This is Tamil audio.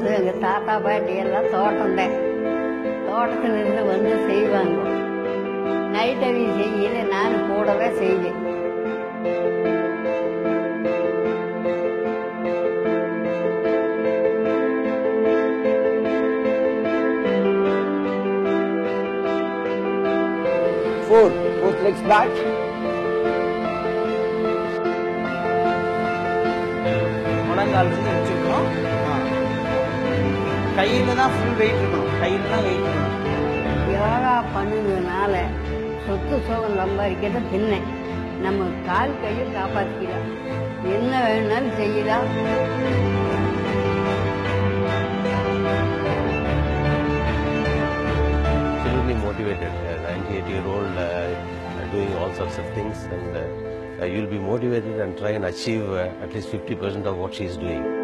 புதுசு எங்கள் தாத்தா பாட்டி எல்லாம் தோட்டம் தான் தோட்டத்தில் இருந்து வந்து செய்வாங்க நைட் அவி செய்யல நான் கூடவே செய்வேன் Four. Both legs back. முழங்கால் இருந்து வச்சுக்கணும் கையில தான் ஃபுல் வெயிட் இருக்கணும் கையில தான் வெயிட் இருக்கணும் யோகா பண்ணுனதுனால சொத்து சுகம் சம்பாதிக்கிறது தின்னேன் நம்ம கால் கையை காப்பாற்றிக்கலாம் என்ன வேணும்னாலும் செய்யலாம் extremely motivated. A 98 year old uh, doing all sorts of things, and uh, uh, you'll be motivated and try and achieve uh, at least 50% of what she is doing.